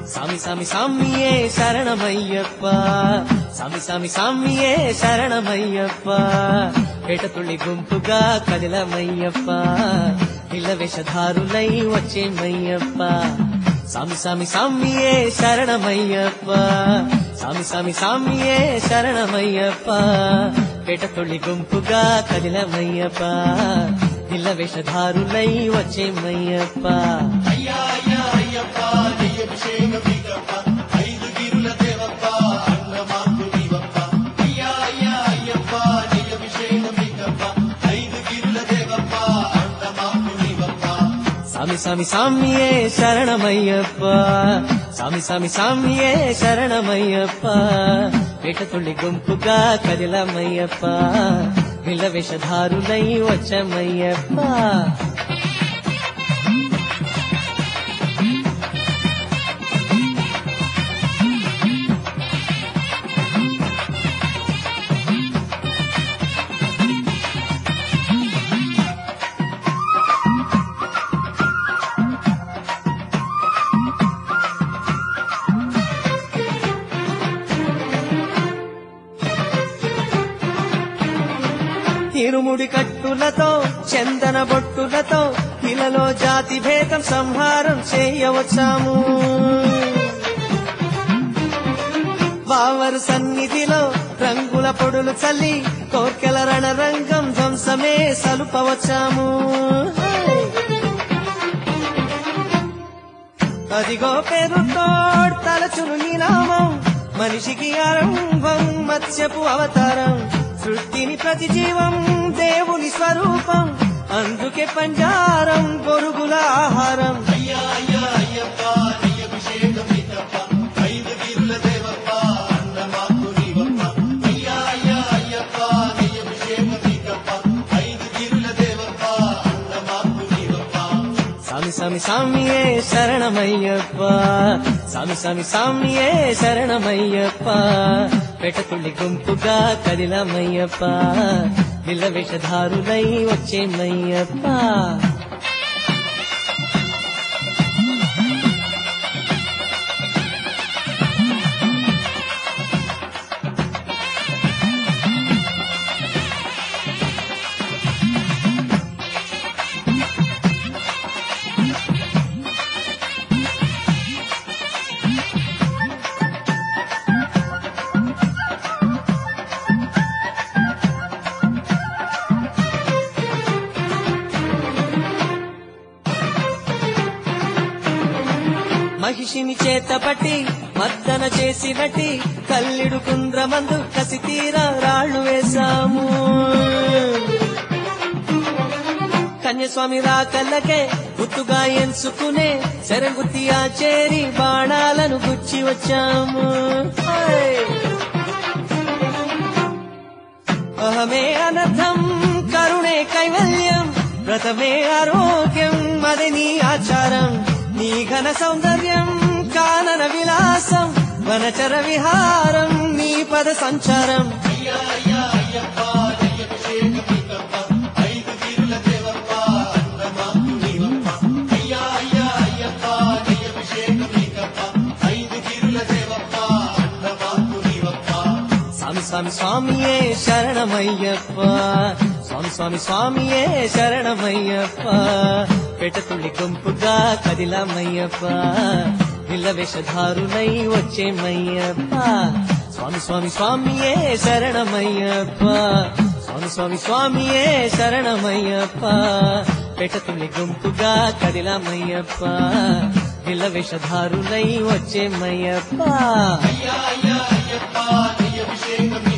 சாமி சாமி சாமியே சரணமையப்பா சாமி சாமி சாமியே శరణమయ్యప్పా పేట తుళ్ళి గుంపుగా కదిలమయ్యప్పా ఇళ్ళ వేషధారులై వచ్చేమయ్యప్పా సామి సామి సామియే శరణమయ్యప్పా సామి సామి సామియే శరణమయ్యప్పా పేట తుళ్ళి గుంపుగా కదిలమయ్యప్పా ఇళ్ళ వేషధారులై వచ్చేమయ్యప్పా అయ్యా అయ్యా అయ్యప్ప నీ అభిషేకం నీకప్ప ఐదు గిరుల దేవప్ప అన్న మాకు నీవప్ప అయ్యా అయ్యా అయ్యప్ప నీ అభిషేకం నీకప్ప ఐదు గిరుల దేవప్ప అన్న మాకు నీవప్ప సామి సామి సామియే శరణమయ్యప్పా సామి సామి సామియే శరణమయ్యప్పా పేట తుళ్ళి గుంపుగా కదిలమయ్యప్పా ఇళ్ళ వేషధారులై వచ్చమయ్యప్పా తిరుముడి కట్టులతో చందన బొట్టులతో ఇలలో జాతి భేదం సంహారం చేయవచ్చాము వావరు సన్నిధిలో రంగుల పొడులు చల్లి కోర్కెల రణరంగం ధ్వంసమే సలుపవచ్చాము అదిగో పేరుతో తలచును నీ నామం మనిషికి ఆరంభం మత్స్యపు అవతారం సృష్టిని ప్రతి జీవం దేవుని స్వరూపం అందుకే పంజారం పొరుగుల ఆహారం అయ్యా అయ్యా అయ్యప్ప నీ అభిషేకం నీకప్ప ఐదు గిరుల దేవప్ప అన్న మాకు నీవప్ప అయ్యా అయ్యా అయ్యప్ప నీ అభిషేకం నీకప్ప ఐదు గిరుల దేవప్ప అన్న మాకు నీవప్ప సామి సామి సామియే శరణమయ్యప్ప సామి సామి సామియే శరణమయ్యప్ప పెటతుళ్ళి గుంపుగా కదిలమయ్యప్ప నిల్ల వేషధారులై వచ్చేమయ్యప్ప మహిషిని చేతపట్టి మద్దన చేసినట్టి కల్లిడు కుంద్రమందు కసి తీర రాళ్ళు వేశాము కన్యస్వామి రాకల్లకే గుర్తుగా ఎంచుకునే శరగుత్తి చేరి బాణాలను గుచ్చి వచ్చాము ఓయ్! అహమే అనర్థం కరుణే కైవల్యం వ్రతమే ఆరోగ్యం అది నీ ఆచారం నీ ఘన సౌందర్యం కానన విలాసం వనచర విహారం నీ పద సంచారం అయ్యా అయ్యా అయ్యప్ప నీ అభిషేకం నీకప్ప ఐదు గిరుల దేవప్ప అన్న మాకు నీవప్ప అయ్యా అయ్యా అయ్యప్ప నీ అభిషేకం నీకప్ప ఐదు గిరుల దేవప్ప అన్న మాకు నీవప్ప స్వామి స్వామి స్వామియే శరణమయ్యప్ప స్వామి స్వామి స్వామియే శరణమయ్యప్ప పెటతుళ్ళి గుంపుగా కదిలమయ్యప్ప ఇళ్ళ వేషధారులై వచ్చేమయ్యప్ప స్వామి స్వామి స్వామియే శరణమయ్యప్ప స్వామి స్వామి స్వామియే శరణమయ్యప్ప పెటతుళ్ళి గుంపుగా కదిలమయ్యప్ప ఇళ్ళ వేషధారులై వచ్చేమయ్యప్ప అయ్యా అయ్యా అయ్యప్ప నీ అభిషేకం